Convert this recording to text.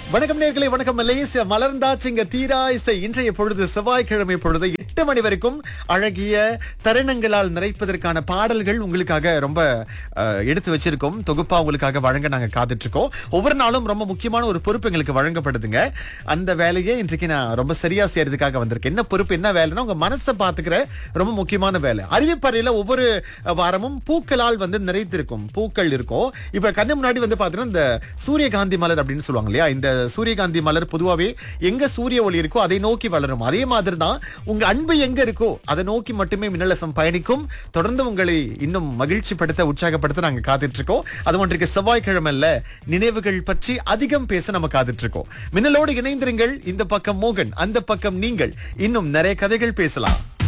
வணக்கம் நேர்களே வணக்கம் மலேசியா மலர்ந்தாச்சுங்க தீரா இசை இன்றைய பொழுது செவ்வாய்க்கிழமை பொழுது எட்டு மணி வரைக்கும் அழகிய தருணங்களால் நிறைப்பதற்கான பாடல்கள் உங்களுக்காக ரொம்ப அஹ், எடுத்து வச்சிருக்கோம் தொகுப்பா உங்களுக்காக வழங்க நாங்க காத்துட்டு இருக்கோம் ஒவ்வொரு நாளும் ரொம்ப முக்கியமான ஒரு பொறுப்பு எங்களுக்கு வழங்கப்படுதுங்க அந்த வேலையை இன்றைக்கு நான் ரொம்ப சரியா செய்யறதுக்காக வந்திருக்கேன் என்ன பொறுப்பு என்ன வேலைன்னா உங்க மனசை பாத்துக்கிற ரொம்ப முக்கியமான வேலை அறிவிப்பறையில ஒவ்வொரு அஹ், வாரமும் பூக்களால் வந்து நிறைத்திருக்கும் பூக்கள் இருக்கும் இப்ப கண்ணு முன்னாடி வந்து பாத்தீங்கன்னா இந்த சூரியகாந்தி மலர் அப்படின்னு சொல்லுவாங்க இல்லையா இந்த சூரியகாந்தி மலர் பொதுவாவே எங்க சூரிய ஒளி இருக்கோ அதை நோக்கி வளரும் அதே மாதிரி தான் உங்க அன்பு எங்க இருக்கோ அதை நோக்கி மட்டுமே மின்னல் எஃப்எம் பயணிக்கும் தொடர்ந்து உங்களை இன்னும் மகிழ்ச்சி படுத்த உற்சாகப்படுத்த நாங்க காத்துட்டு இருக்கோம் அது ஒன்றைக்கு செவ்வாய்க்கிழமை இல்ல நினைவுகள் பற்றி அதிகம் பேச நம்ம காத்துட்டு இருக்கோம் மின்னலோடு இணைந்திருங்கள் இந்த பக்கம் மோகன் அந்த பக்கம் நீங்கள் இன்னும் நிறைய கதைகள் பேசலாம்